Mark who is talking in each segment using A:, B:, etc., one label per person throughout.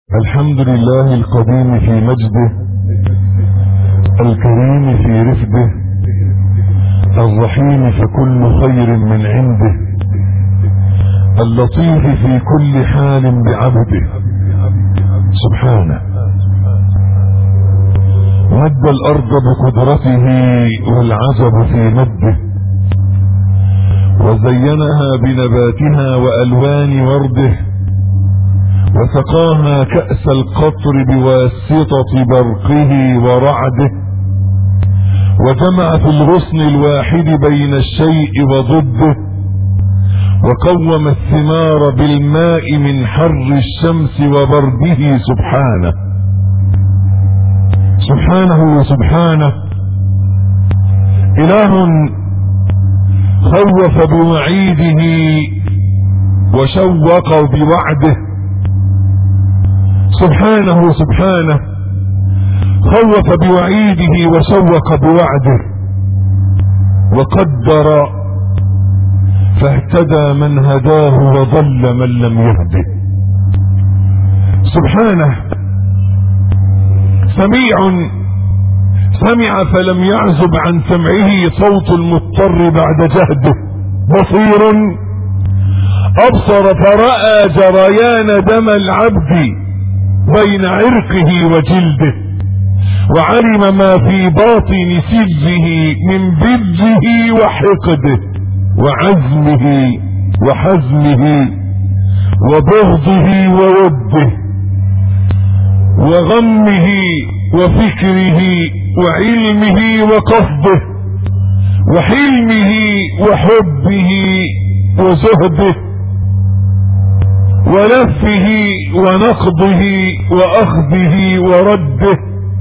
A: الحمد لله القديم في مجده الكريم في رفده الرحيم فكل خير من عنده اللطيف في كل حال بعبده سبحانه مد الارض بقدرته والعجب في مده وزينها بنباتها والوان ورده وسقاها كأس القطر بواسطة برقه ورعده وجمع في الغصن الواحد بين الشيء وضده وقوم الثمار بالماء من حر الشمس وبرده سبحانه سبحانه وسبحانه إله خوف بوعيده وشوق بوعده سبحانه سبحانه خوف بوعيده وشوق بوعده وقدر فاهتدى من هداه وضل من لم يهده سبحانه سميع سمع فلم يعزب عن سمعه صوت المضطر بعد جهده بصير ابصر فرأى جريان دم العبد بين عرقه وجلده وعلم ما في باطن سره من بذه وحقده وعزمه وحزمه وبغضه ووده وغمه وفكره وعلمه وقصده وحلمه وحبه وزهده ولفه ونقضه واخذه ورده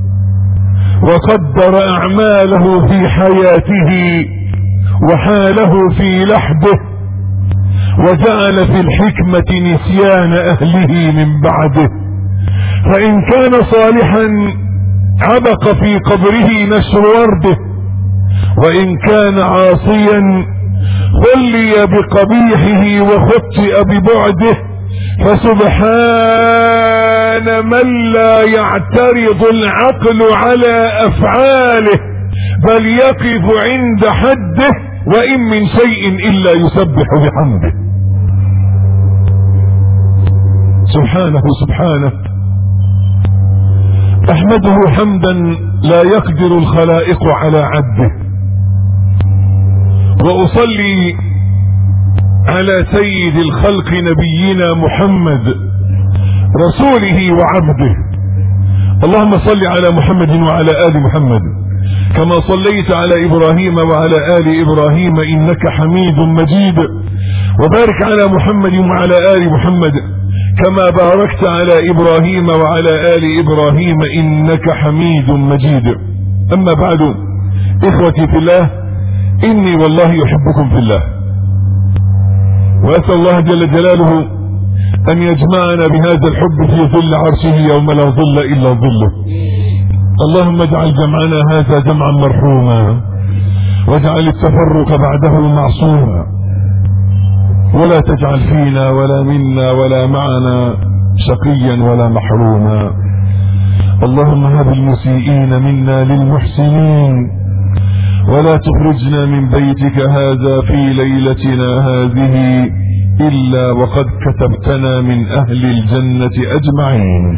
A: وقدر اعماله في حياته وحاله في لحده وجعل في الحكمة نسيان اهله من بعده فان كان صالحا عبق في قبره نشر ورده وان كان عاصيا خلي بقبيحه وخطئ ببعده فسبحان من لا يعترض العقل على افعاله بل يقف عند حده وان من شيء الا يسبح بحمده سبحانه سبحانه احمده حمدا لا يقدر الخلائق على عده واصلي على سيد الخلق نبينا محمد رسوله وعبده اللهم صل على محمد وعلى آل محمد كما صليت على إبراهيم وعلى آل إبراهيم إنك حميد مجيد وبارك على محمد وعلى آل محمد كما باركت على إبراهيم وعلى آل إبراهيم إنك حميد مجيد أما بعد إخوتي في الله إني والله يحبكم في الله وأسأل الله جل جلاله أن يجمعنا بهذا الحب في ظل عرشه يوم لا ظل إلا ظله اللهم اجعل جمعنا هذا جمعا مرحوما واجعل التفرق بعده معصوما ولا تجعل فينا ولا منا ولا معنا شقيا ولا محروما اللهم هب المسيئين منا للمحسنين ولا تخرجنا من بيتك هذا في ليلتنا هذه إلا وقد كتبتنا من أهل الجنة أجمعين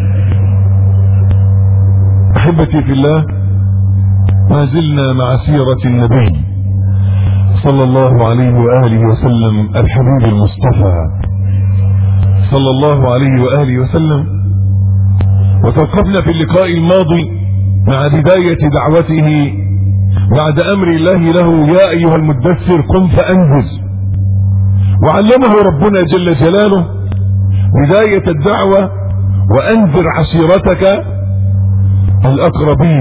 A: أحبتي في الله ما زلنا مع سيرة النبي صلى الله عليه وآله وسلم الحبيب المصطفى صلى الله عليه وآله وسلم وتوقفنا في اللقاء الماضي مع بداية دعوته بعد امر الله له يا ايها المدثر قم فانذر وعلمه ربنا جل جلاله بداية الدعوة وانذر عشيرتك الاقربين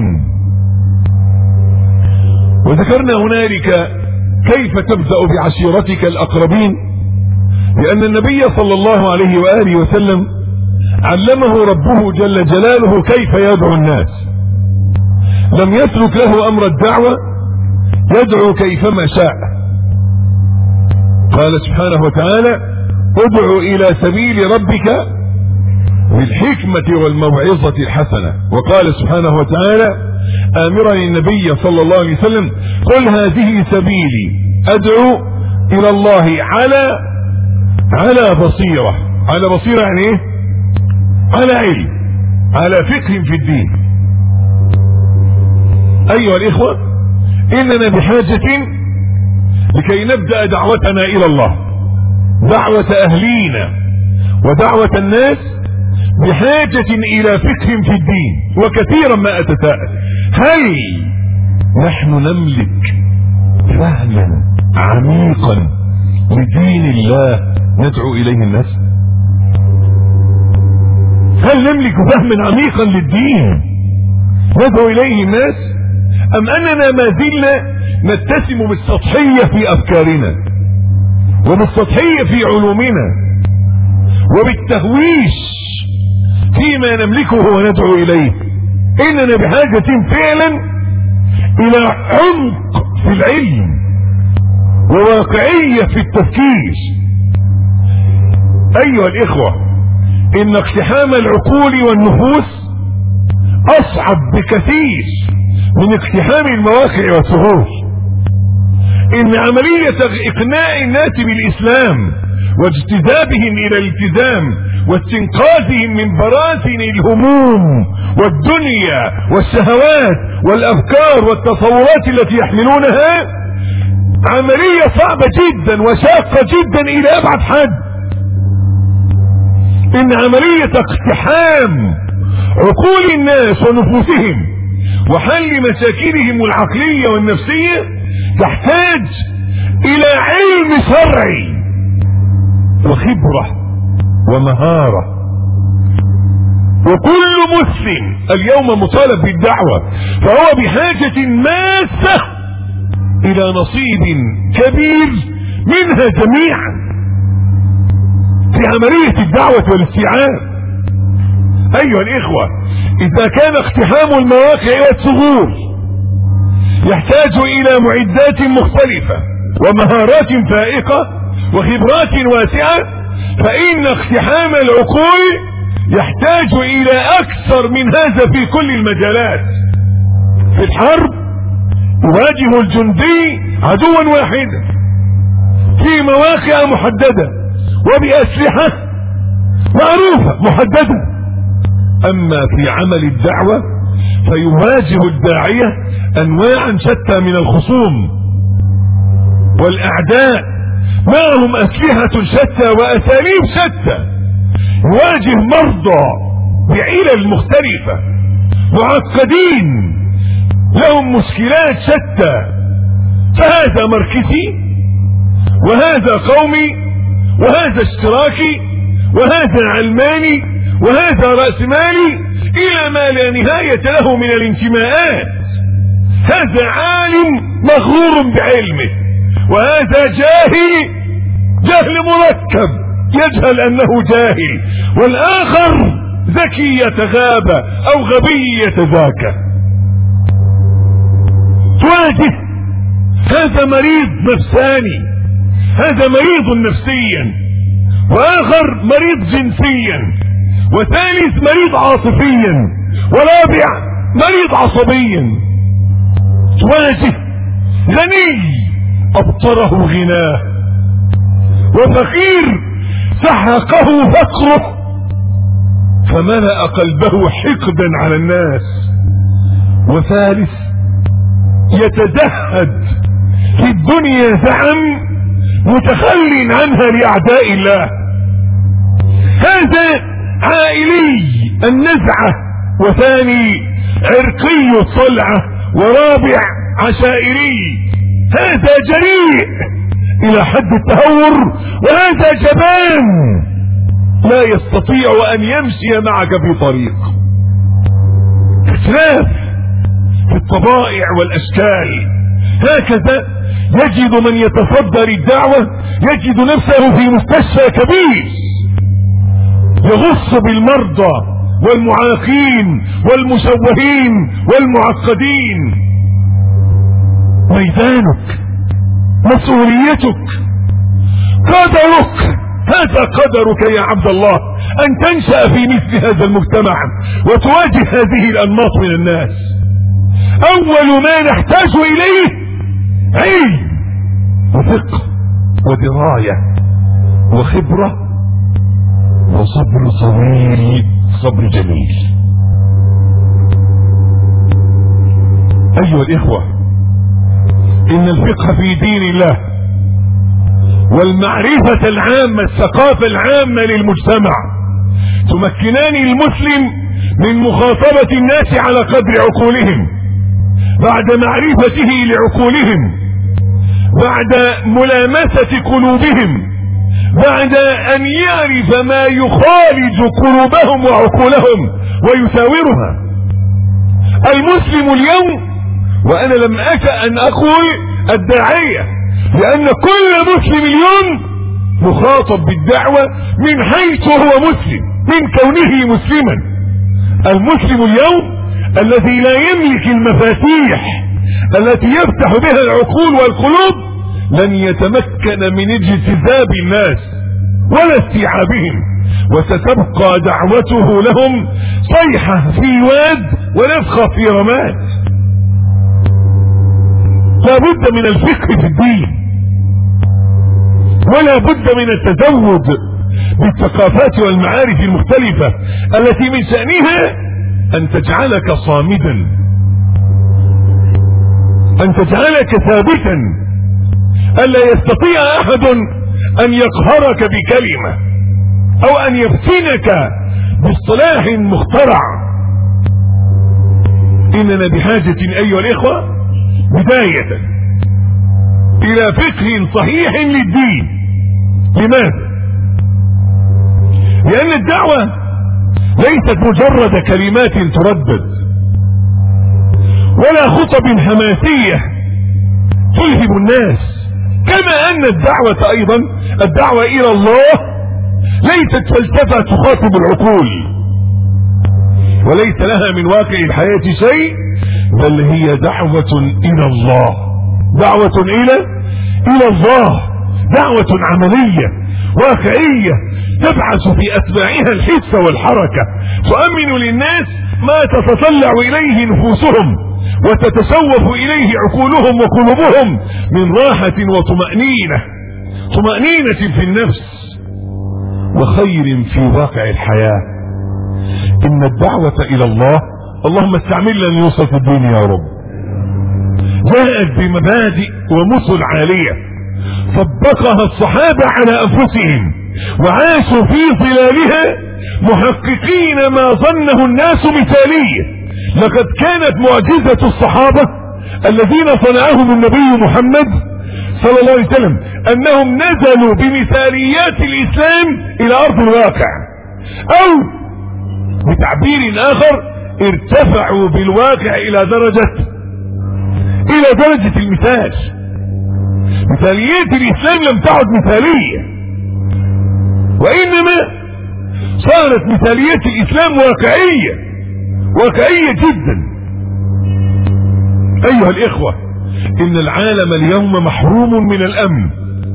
A: وذكرنا هنالك كيف تبدأ بعشيرتك الاقربين لان النبي صلى الله عليه وآله وسلم علمه ربه جل جلاله كيف يدعو الناس لم يترك له امر الدعوة يدعو كيفما شاء قال سبحانه وتعالى ادع الى سبيل ربك بالحكمة والموعظة الحسنة وقال سبحانه وتعالى آمرا النبي صلى الله عليه وسلم قل هذه سبيلي أدعو إلى الله على على بصيرة على بصيرة يعني إيه على علم على فقه في الدين أيها الإخوة إننا بحاجة لكي نبدأ دعوتنا إلى الله دعوة أهلينا ودعوة الناس بحاجة إلى فقه في الدين وكثيرا ما أتساءل هل نحن نملك فهما عميقا لدين الله ندعو إليه الناس هل نملك فهما عميقا للدين ندعو إليه الناس أم أننا ما زلنا نتسم بالسطحية في أفكارنا وبالسطحية في علومنا وبالتهويش فيما نملكه وندعو إليه إننا بحاجة فعلا إلى عمق في العلم وواقعية في التفكير أيها الإخوة إن اقتحام العقول والنفوس أصعب بكثير من اقتحام المواقع والثغور إن عملية إقناع الناس بالإسلام واجتذابهم الى الالتزام واستنقاذهم من براثن الهموم والدنيا والشهوات والافكار والتصورات التي يحملونها عملية صعبة جدا وشاقة جدا الى ابعد حد ان عملية اقتحام عقول الناس ونفوسهم وحل مشاكلهم العقلية والنفسية تحتاج الى علم شرعي وخبرة ومهارة وكل مسلم اليوم مطالب بالدعوة فهو بحاجة ماسة الى نصيب كبير منها جميعا في عملية الدعوة والاستيعاب ايها الاخوة اذا كان اقتحام المواقع والثغور يحتاج الى معدات مختلفة ومهارات فائقة وخبرات واسعة فإن اقتحام العقول يحتاج إلى أكثر من هذا في كل المجالات في الحرب يواجه الجندي عدوا واحدا في مواقع محددة وبأسلحة معروفة محددة أما في عمل الدعوة فيواجه الداعية أنواعا شتى من الخصوم والأعداء معهم أسلحة شتى وأساليب شتى يواجه مرضى بعلل مختلفة معقدين لهم مشكلات شتى فهذا مركزي وهذا قومي وهذا اشتراكي وهذا علماني وهذا رأسمالي إلى ما لا نهاية له من الانتماءات هذا عالم مغرور بعلمه وهذا جاهل جهل مركب يجهل انه جاهل والاخر ذكي يتغابى او غبي يتذاكى تواجه هذا مريض نفساني هذا مريض نفسيا واخر مريض جنسيا وثالث مريض عاطفيا ورابع مريض عصبيا تواجه غني ابطره غناه وفقير سحقه فقره فملأ قلبه حقدا على الناس وثالث يتدهد في الدنيا زعم متخل عنها لأعداء الله هذا عائلي النزعة وثاني عرقي الطلعة ورابع عشائري هذا جريء الى حد التهور وهذا جبان لا يستطيع ان يمشي معك في طريق اختلاف في الطبائع والاشكال هكذا يجد من يتصدى للدعوة يجد نفسه في مستشفى كبير يغص بالمرضى والمعاقين والمشوهين والمعقدين ميدانك مسؤوليتك قدرك هذا قدرك يا عبد الله ان تنشأ في مثل هذا المجتمع وتواجه هذه الانماط من الناس اول ما نحتاج اليه علم وفقه ودراية وخبرة وصبر طويل صبر جميل ايها الاخوة ان الفقه في دين الله والمعرفة العامة الثقافة العامة للمجتمع تمكنان المسلم من مخاطبة الناس على قدر عقولهم بعد معرفته لعقولهم بعد ملامسة قلوبهم بعد ان يعرف ما يخالج قلوبهم وعقولهم ويساورها المسلم اليوم وانا لم اشأ ان اقول الداعية لان كل مسلم اليوم مخاطب بالدعوة من حيث هو مسلم من كونه مسلما المسلم اليوم الذي لا يملك المفاتيح التي يفتح بها العقول والقلوب لن يتمكن من اجتذاب الناس ولا استيعابهم وستبقى دعوته لهم صيحة في واد ونفخة في رماد لا بد من الفقه في الدين ولا بد من التزود بالثقافات والمعارف المختلفة التي من شأنها ان تجعلك صامدا ان تجعلك ثابتا الا يستطيع احد ان يقهرك بكلمة او ان يفتنك باصطلاح مخترع اننا بحاجة ايها الاخوة بداية الى فقه صحيح للدين لماذا لان الدعوة ليست مجرد كلمات تردد ولا خطب حماسية تلهم الناس كما ان الدعوة ايضا الدعوة الى الله ليست فلسفة تخاطب العقول وليس لها من واقع الحياة شيء بل هي دعوة الى الله دعوة الى الى الله دعوة عملية واقعية تبعث في اتباعها الحس والحركة تؤمن للناس ما تتطلع اليه نفوسهم وتتسوف اليه عقولهم وقلوبهم من راحة وطمأنينة طمأنينة في النفس وخير في واقع الحياة ان الدعوة الى الله اللهم استعملنا لنصرة الدين يا رب جاءت بمبادئ ومثل عالية طبقها الصحابة على انفسهم وعاشوا في ظلالها محققين ما ظنه الناس مثالية لقد كانت معجزة الصحابة الذين صنعهم النبي محمد صلى الله عليه وسلم انهم نزلوا بمثاليات الاسلام الى ارض الواقع او بتعبير اخر ارتفعوا بالواقع الى درجة الى درجة المثال مثاليات الاسلام لم تعد مثالية وانما صارت مثاليات الاسلام واقعية واقعية جدا ايها الاخوة ان العالم اليوم محروم من الامن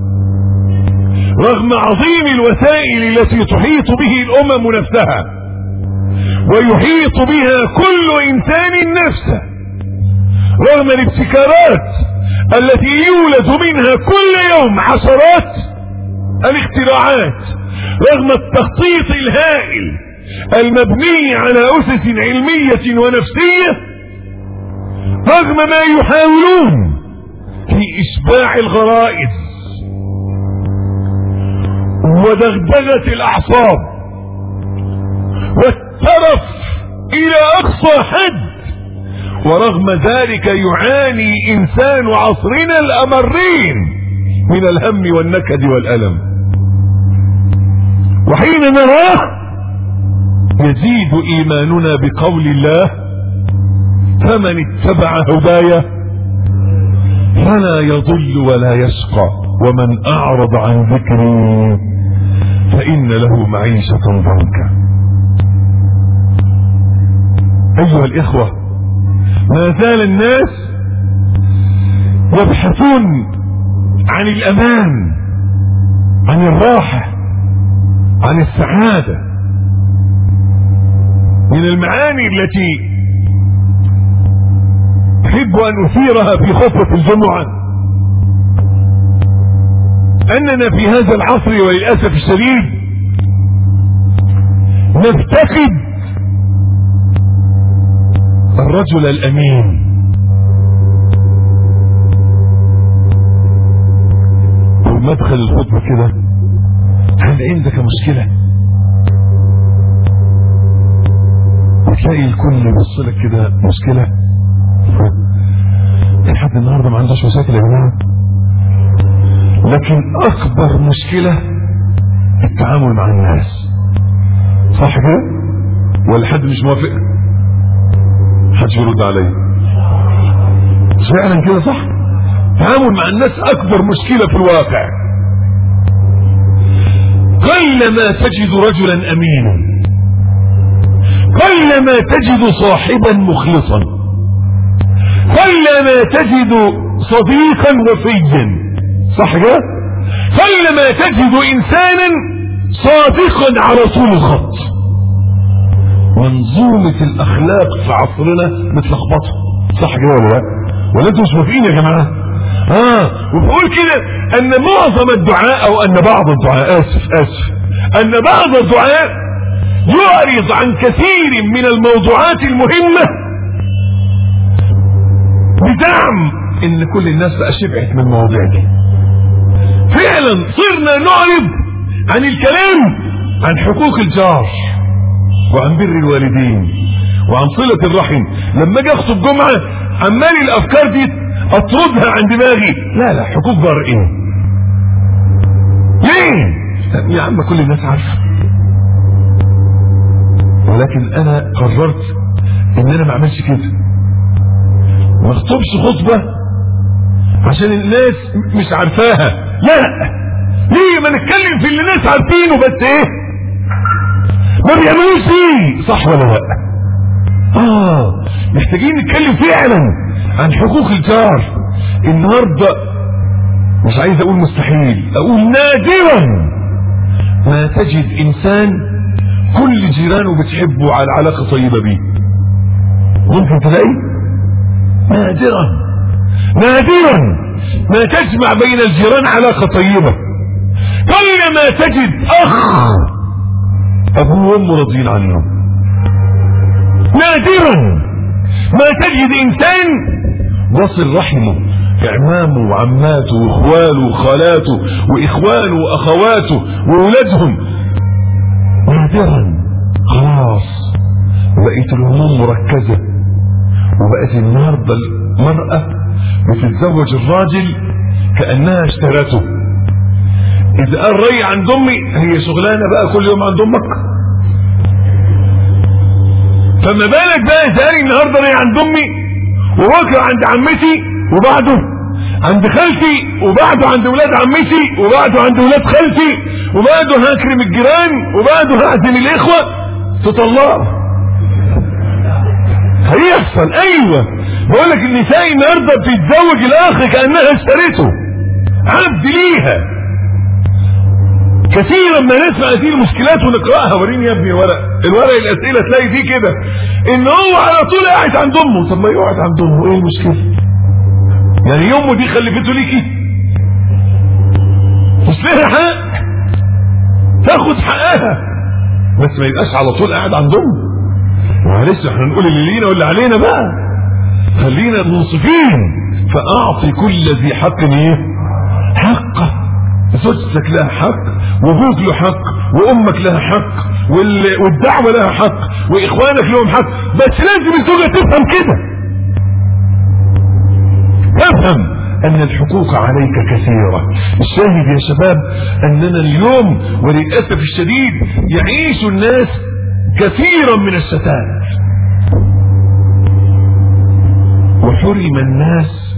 A: رغم عظيم الوسائل التي تحيط به الامم نفسها ويحيط بها كل انسان نفسه رغم الابتكارات التي يولد منها كل يوم عشرات الاختراعات رغم التخطيط الهائل المبني على اسس علمية ونفسية رغم ما يحاولون في اشباع الغرائز ودغدغة الاعصاب والترف الى اقصى حد ورغم ذلك يعاني انسان عصرنا الامرين من الهم والنكد والالم وحين نراه يزيد ايماننا بقول الله فمن اتبع هدايا فلا يضل ولا يشقى ومن اعرض عن ذكري فان له معيشة ضنكا ايها الاخوة ما زال الناس يبحثون عن الامان عن الراحة عن السعادة من المعاني التي أحب أن أثيرها في خطبة الجمعة أننا في هذا العصر وللأسف الشديد نفتقد الرجل الأمين ومدخل الخطبة كده هل عندك مشكلة وتلاقي الكل يبص لك كده مشكلة لحد النهارده ما عندهاش مشاكل يا جماعه لكن اكبر مشكله التعامل مع الناس صح كده ولا حد مش موافق حدش يرد عليا فعلا كده صح التعامل مع الناس اكبر مشكله في الواقع قلما تجد رجلا امينا قلما تجد صاحبا مخلصا قلما تجد صديقا وفيا صح كده قلما تجد انسانا صادقا على طول الخط منظومة الاخلاق في عصرنا متلخبطة صح كده ولا لا ولا انتوا مش موافقين يا جماعة اه وبقول كده ان معظم الدعاء او ان بعض الدعاء اسف اسف ان بعض الدعاء يعرض عن كثير من الموضوعات المهمة بدعم ان كل الناس بقى شبعت من المواضيع دي فعلا صرنا نعرض عن الكلام عن حقوق الجار وعن بر الوالدين وعن صلة الرحم لما اجي اخطب جمعة عمال الافكار دي اطردها عن دماغي لا لا حقوق جار ايه ليه يا عم كل الناس عارفه ولكن انا قررت ان انا ما اعملش كده ما اخطبش خطبة عشان الناس مش عارفاها لا ليه ما نتكلم في اللي الناس عارفينه بس ايه ما بيعملوش فيه صح ولا لا اه محتاجين نتكلم فعلا عن حقوق الجار النهارده مش عايز اقول مستحيل اقول نادرا ما تجد انسان كل جيرانه بتحبه على علاقة طيبة بيه ممكن تلاقي نادرا نادرا ما تجمع بين الجيران علاقة طيبة كلما تجد اخ ابوه وامه راضيين عنه نادرا ما تجد انسان وصل رحمه اعمامه وعماته واخواله وخالاته واخوانه واخواته واولادهم نادرا خلاص بقيت الهموم مركزة وبقت النهاردة المرأة بتتزوج الراجل كأنها اشترته إذا قال ري عند أمي هي شغلانة بقى كل يوم عند أمك فما بالك بقى إذا قال النهاردة ري عند أمي وبكرة عند عمتي وبعده عند خالتي وبعده عند ولاد عمتي وبعده عند ولاد خالتي وبعده هكرم الجيران وبعده هعزم الاخوة تطلعوا هيحصل ايوه بقول لك النساء النهارده بتتزوج الاخ كانها اشترته عبد ليها كثيرا ما نسمع هذه المشكلات ونقراها وريني يا ابني ورق الورق الاسئله تلاقي فيه كده ان هو على طول قاعد عند امه طب ما يقعد عند امه ايه المشكله يعني امه دي خلفته ليكي مش لها حق تاخد حقها بس ما يبقاش على طول قاعد عند امه معلش احنا نقول اللي لينا واللي علينا بقى خلينا منصفين فاعطي كل ذي حق ايه حقه زوجتك لها حق وابوك له حق وامك لها حق وال... والدعوه لها حق واخوانك لهم حق بس لازم الزوجه تفهم كده تفهم ان الحقوق عليك كثيرة الشاهد يا شباب اننا اليوم وللأسف الشديد يعيش الناس كثيرا من الشتات وحرم الناس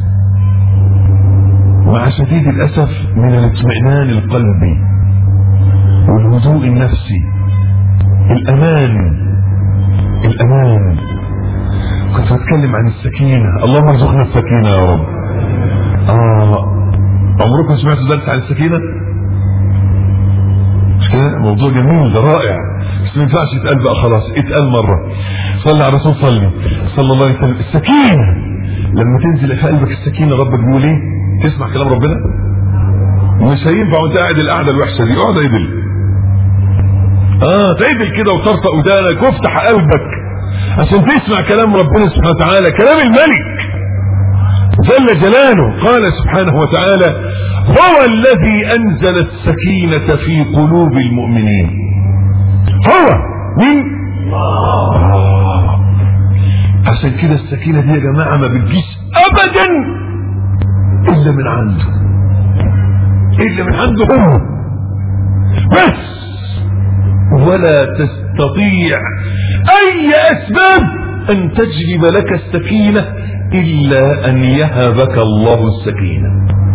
A: مع شديد الأسف من الاطمئنان القلبي والهدوء النفسي الأمان الأمان كنت بتكلم عن السكينة اللهم ارزقنا السكينة يا رب آه عمركم سمعتوا درس عن السكينة ده موضوع جميل ده رائع بس ما ينفعش يتقال بقى خلاص اتقال مرة صلي على الرسول صلي صلى الله عليه وسلم السكينة لما تنزل في قلبك السكينة ربك بيقول ايه تسمع كلام ربنا مش هينفع وانت قاعد القعدة الوحشة دي اقعد عدل اه تعدل كده وترفع ودانك وافتح قلبك عشان تسمع كلام ربنا سبحانه وتعالى كلام الملك جل جلاله قال سبحانه وتعالى هو الذي انزل السكينة في قلوب المؤمنين هو مين آه. عشان كده السكينة دي يا جماعة ما بتجيش ابدا الا من عنده الا من عنده هو بس ولا تستطيع اي اسباب ان تجلب لك السكينة الا ان يهبك الله السكينة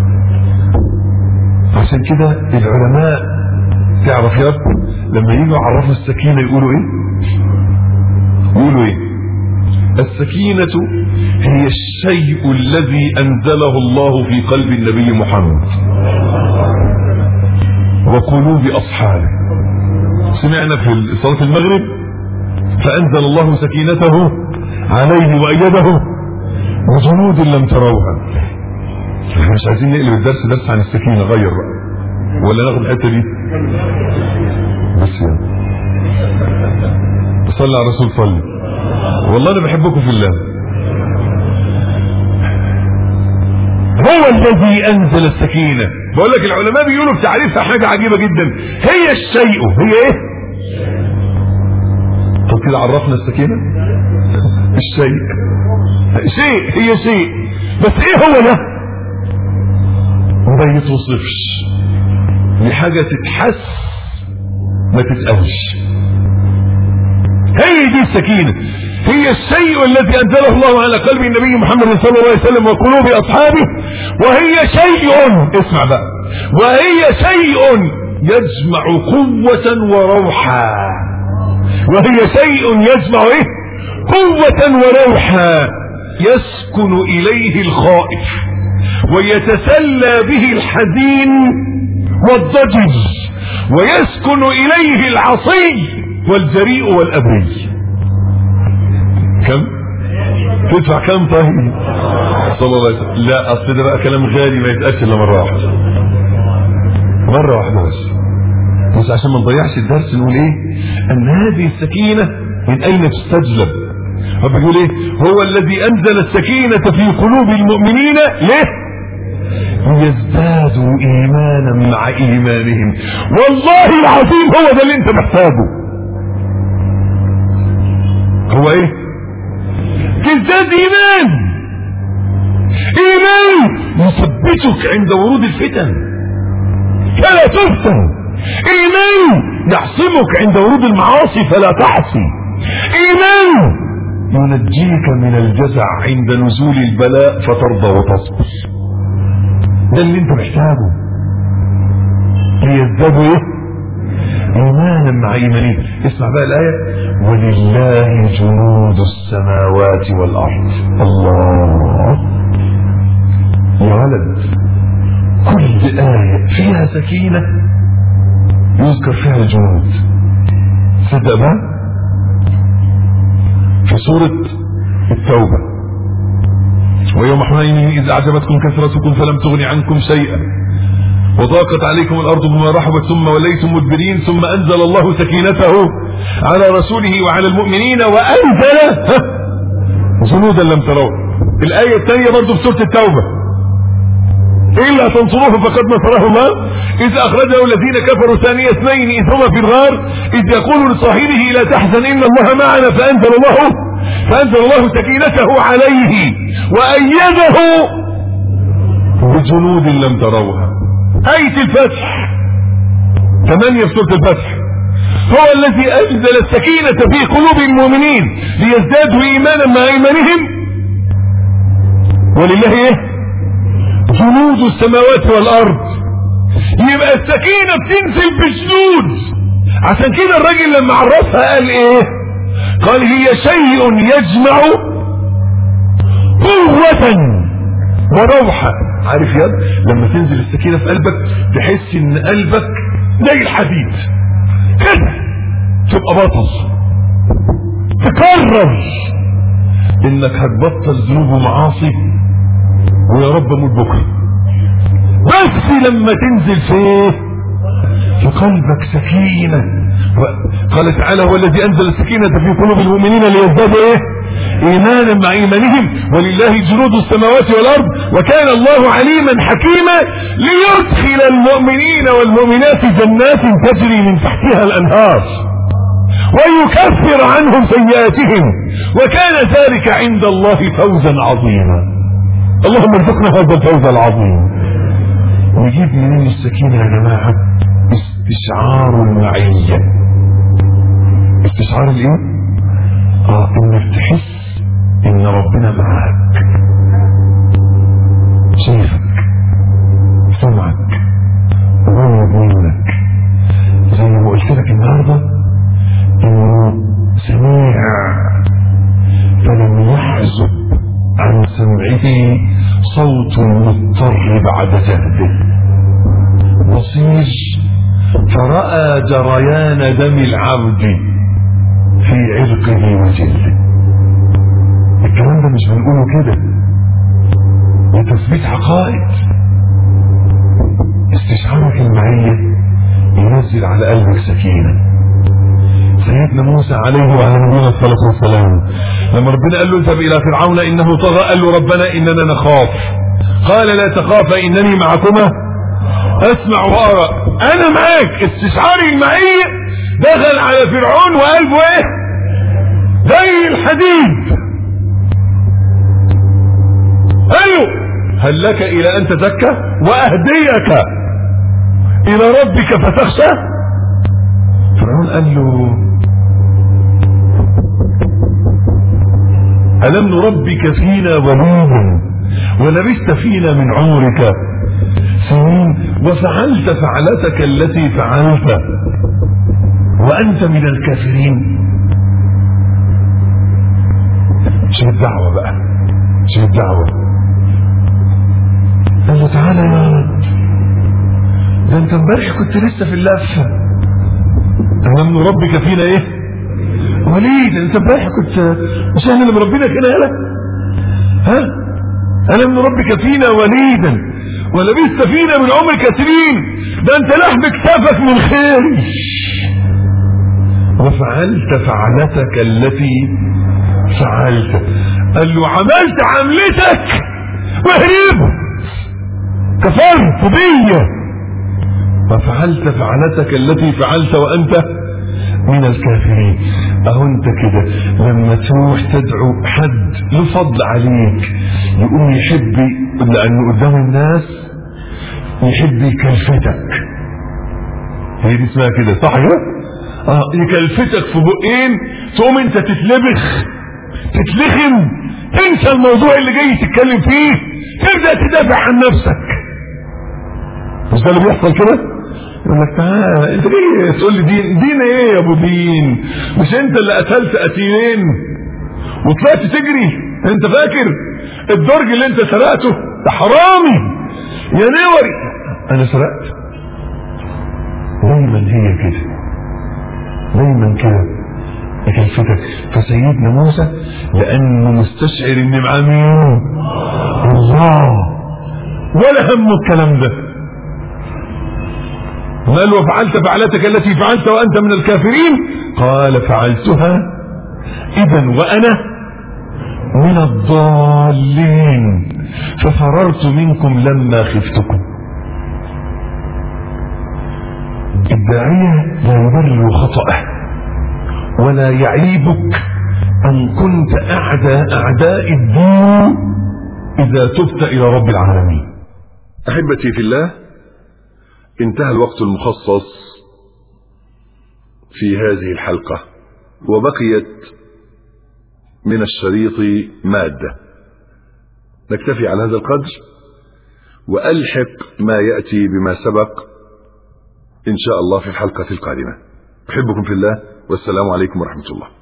A: عشان كده العلماء تعرف يا رب لما يجوا يعرفوا السكينة يقولوا ايه يقولوا ايه السكينة هي الشيء الذي انزله الله في قلب النبي محمد وقلوب اصحابه سمعنا في صلاة المغرب فأنزل الله سكينته عليه وأيده وجنود لم تروها احنا مش عايزين نقلب الدرس درس عن السكينة غير بقى ولا ناخد الحتة دي بس يعني صلى على الرسول صلي والله انا بحبكم في الله هو الذي انزل السكينة بقول لك العلماء بيقولوا في تعريفها حاجة عجيبة جدا هي الشيء هي ايه طب كده عرفنا السكينة الشيء شيء هي شيء بس ايه هو ده ما يتوصفش دي حاجة تتحس ما تتقالش هي دي السكينة هي الشيء الذي أنزله الله على قلب النبي محمد صلى الله عليه وسلم وقلوب أصحابه وهي شيء اسمع بقى وهي شيء يجمع قوة وروحا وهي شيء يجمع ايه قوة وروحا يسكن إليه الخائف ويتسلى به الحزين والضجر ويسكن إليه العصي والجريء والأبري كم تدفع كم طيب صلى الله عليه وسلم لا اصل ده بقى كلام غالي ما يتقالش الا مره واحده مره واحده بس بس عشان ما نضيعش الدرس نقول ايه ان هذه السكينه من اين تستجلب رب بيقول ايه هو الذي انزل السكينه في قلوب المؤمنين ليه ليزدادوا ايمانا مع ايمانهم والله العظيم هو ده اللي انت محتاجه هو ايه تزداد ايمان ايمان يثبتك عند ورود الفتن فلا تفتن ايمان يعصمك عند ورود المعاصي فلا تعصي ايمان ينجيك من الجزع عند نزول البلاء فترضى وتصبر ده اللي انت محتاجه ليزدادوا ايه ايمانا مع ايمانهم اسمع بقى الايه ولله جنود السماوات والارض الله يا ولد كل آية فيها سكينة يذكر فيها الجنود صدق بقى في سورة التوبة ويوم حنين إذ أعجبتكم كثرتكم فلم تغن عنكم شيئا وضاقت عليكم الأرض بما رحبت ثم وليتم مدبرين ثم أنزل الله سكينته على رسوله وعلى المؤمنين وأنزل جنودا لم تروا الآية الثانية برضه في سورة التوبة إلا تنصروه فقد نصره الله إذ أخرجه الذين كفروا ثاني اثنين إذ هما في الغار إذ يقول لصاحبه لا تحزن إن الله معنا فأنزل الله فأنزل الله سكينته عليه وأيده بجنود لم تروها آية الفتح ثمانية في سورة الفتح هو الذي أنزل السكينة في قلوب المؤمنين ليزدادوا إيمانا مع إيمانهم ولله إيه جنود السماوات والأرض يبقى السكينة بتنزل بجنود عشان كده الراجل لما عرفها قال ايه قال هي شيء يجمع قوة وروحة عارف يا لما تنزل السكينة في قلبك تحس ان قلبك زي الحديد كده تبقى بطل تقرر انك هتبطل ذنوب ومعاصي ويا رب اموت بكره بس لما تنزل فيه في قلبك سكينة قال تعالى هو الذي انزل السكينة في قلوب المؤمنين ليزدادوا ايه ايمانا مع ايمانهم ولله جنود السماوات والارض وكان الله عليما حكيما ليدخل المؤمنين والمؤمنات جنات تجري من تحتها الانهار ويكفر عنهم سيئاتهم وكان ذلك عند الله فوزا عظيما اللهم ارزقنا هذا الفوز العظيم ويجيب منين السكينة يا جماعة استشعار المعية استشعار الايه اه انك تحس ان ربنا معاك شايفك سمعك قريب منك زي ما قلت لك النهارده انه سميع فلم يحزب عن سمعه صوت المضطر بعد جهده بصير فرأى جريان دم العبد في عرقه وجلده الكلام ده مش بنقوله كده لتثبيت عقائد استشعارك المعية ينزل على قلبك سكينة سيدنا موسى عليه وعلى نبينا الصلاة والسلام لما ربنا قال له اذهب إلى فرعون إنه طغى قال له ربنا إننا نخاف قال لا تخاف إنني معكما أسمع وأرى أنا معاك استشعاري المعية دخل على فرعون وقلبه إيه زي الحديد أيوه هل لك إلى أن تزكى وأهديك إلى ربك فتخشى فرعون قال له ألم نربك فينا وليدا ولبست فينا من عمرك سنين وفعلت فعلتك التي فعلت وأنت من الكافرين شو الدعوة بقى شو الدعوة قال له تعالى يا ولد ده انت امبارح كنت لسه في اللفه ألم نربك فينا ايه وليد انت امبارح كنت مش احنا اللي مربينا كده يالا ها ألم نربك فينا وليدا ولبست فينا من عمرك سنين ده انت لحم كتافك من خير وفعلت فعلتك التي فعلت قال له عملت عملتك وهربت كفرت بيا وفعلت فعلتك التي فعلت وانت من الكافرين اهو انت كده لما تروح تدعو حد له فضل عليك يقوم يحب لانه قدام الناس يحب يكلفتك هي دي اسمها كده صح كده اه يكلفتك في بقين تقوم انت تتلبخ تتلخم تنسى الموضوع اللي جاي تتكلم فيه تبدا تدافع عن نفسك مش ده اللي بيحصل كده يقول لك تعالى انت ليه تقول لي دين دين ايه يا ابو دين مش انت اللي قتلت قتيلين وطلعت تجري انت فاكر الدرج اللي انت سرقته ده حرامي يا نوري انا سرقت دايما هي كده دايما كده كلفتك فسيدنا موسى لانه مستشعر ان معاه مين الله ولا همه الكلام ده قال وفعلت فعلتك التي فعلت وأنت من الكافرين قال فعلتها إذا وأنا من الضالين ففررت منكم لما خفتكم الداعية لا يبرر خطأه ولا يعيبك أن كنت أعدى أعداء الدين إذا تبت إلى رب العالمين
B: أحبتي في الله انتهى الوقت المخصص في هذه الحلقة وبقيت من الشريط مادة نكتفي على هذا القدر وألحق ما يأتي بما سبق إن شاء الله في الحلقة القادمة أحبكم في الله والسلام عليكم ورحمة الله